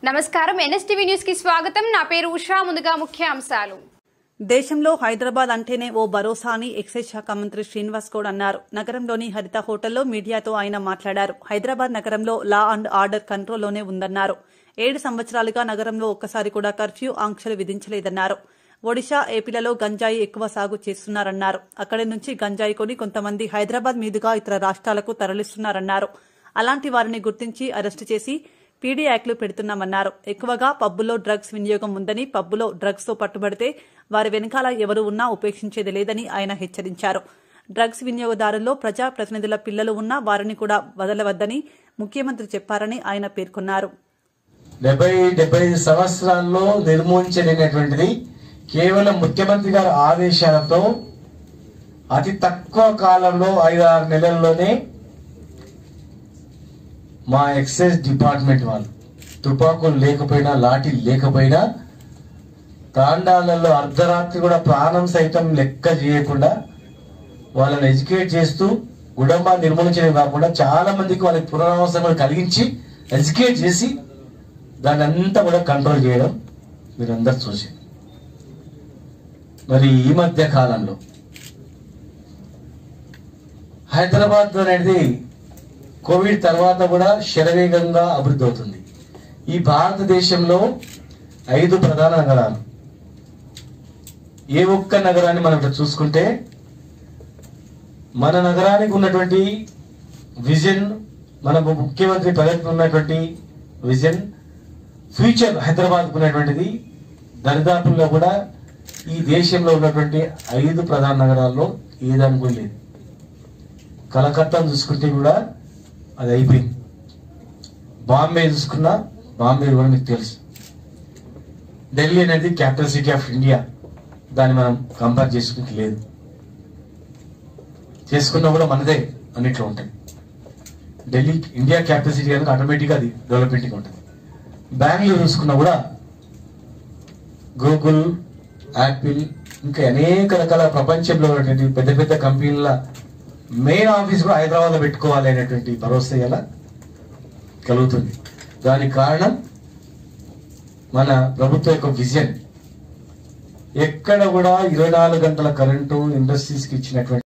నమస్కారం NSTV news కి స్వాగతం నా పేరు ఉషా ముందుగా ముఖ్య అంశాలు దేశంలో హైదరాబాద్ అంటేనే ఓ భరోసా అని ఎక్సైజ్ శాఖ మంత్రి శ్రీనివాస్ గౌడ్ అన్నారు నగరంలోని హరిత హోటల్లో మీడియాతో ఆయన మాట్లాడారు హైదరాబాద్ నగరంలో లా అండ్ ఆర్డర్ కంట్రోల్లోనే ఉందన్నారు ఏడు సంవత్సరాలుగా నగరంలో ఒక్కసారి కూడా కర్ఫ్యూ ఆంక్షలు విధించలేదన్నారు ఒడిశా ఏపీలలో గంజాయి ఎక్కువ సాగు చేస్తున్నారన్నారు అక్కడి నుంచి గంజాయి కొని కొంతమంది హైదరాబాద్ మీదుగా ఇతర రాష్ట్రాలకు తరలిస్తున్నారన్నారు అలాంటి వారిని గుర్తించి అరెస్టు చేసి పీడీ యాక్ట్లు పెడుతున్నామన్నారు ఎక్కువగా పబ్బులో డ్రగ్స్ వినియోగం ఉందని పబ్బులో డ్రగ్స్ తో పట్టుబడితే వారి వెనకాల ఎవరు ఉన్నా ఉపేక్షించేది లేదని ఆయన హెచ్చరించారు డ్రగ్స్ వినియోగదారుల్లో ప్రజా ప్రతినిధుల పిల్లలు ఉన్నా వారిని కూడా వదలవద్దని ముఖ్యమంత్రి చెప్పారని ఆయన పేర్కొన్నారు డెబ్బై డెబ్బై ఐదు సంవత్సరాల్లో నిర్మూలించలేనటువంటిది కేవలం ముఖ్యమంత్రి గారి ఆదేశాలతో అతి తక్కువ కాలంలో ఐదు ఆరు నెలల్లోనే మా ఎక్సైజ్ డిపార్ట్మెంట్ వాళ్ళు తుపాకులు లేకపోయినా లాఠీ లేకపోయినా తాండాలలో అర్ధరాత్రి కూడా ప్రాణం సైతం లెక్క చేయకుండా వాళ్ళని ఎడ్యుకేట్ చేస్తూ గుడంబా నిర్మూలించడం కాకుండా చాలా మందికి వాళ్ళకి పునరావసరం కలిగించి ఎడ్యుకేట్ చేసి దాన్ని అంతా కూడా కంట్రోల్ చేయడం మీరందరూ చూసి మరి ఈ మధ్య కాలంలో హైదరాబాద్ అనేది కోవిడ్ తర్వాత కూడా శరవేగంగా అభివృద్ధి అవుతుంది ఈ భారతదేశంలో ఐదు ప్రధాన నగరాలు ఏ ఒక్క నగరాన్ని మనం ఇట్లా చూసుకుంటే మన నగరానికి ఉన్నటువంటి విజన్ మన ముఖ్యమంత్రి ప్రగతికి ఉన్నటువంటి విజన్ ఫ్యూచర్ హైదరాబాద్ ఉన్నటువంటిది దరిదాపుల్లో కూడా ఈ దేశంలో ఉన్నటువంటి ఐదు ప్రధాన నగరాల్లో ఏదాని కూడా లేదు కలకత్తాను చూసుకుంటే కూడా అది అయిపోయింది బాంబే చూసుకున్నా బాంబే కూడా మీకు తెలుసు ఢిల్లీ అనేది క్యాపిటల్ సిటీ ఆఫ్ ఇండియా దాన్ని మనం కంపేర్ చేసుకుంటే లేదు చేసుకున్నా కూడా మనదే అన్నిట్లో ఉంటాయి ఢిల్లీ ఇండియా క్యాపిటల్ సిటీ కనుక ఆటోమేటిక్గా అది డెవలప్మెంట్గా ఉంటుంది బెంగళూరు చూసుకున్నా కూడా గూగుల్ యాపిల్ ఇంకా అనేక రకాల ప్రపంచంలో ఉన్నటువంటి పెద్ద పెద్ద కంపెనీల మెయిన్ ఆఫీస్ కూడా హైదరాబాద్ పెట్టుకోవాలి అనేటువంటి భరోసా ఎలా కలుగుతుంది దానికి కారణం మన ప్రభుత్వం యొక్క విజన్ ఎక్కడ కూడా ఇరవై నాలుగు గంటల కరెంటు ఇండస్ట్రీస్కి ఇచ్చినటువంటి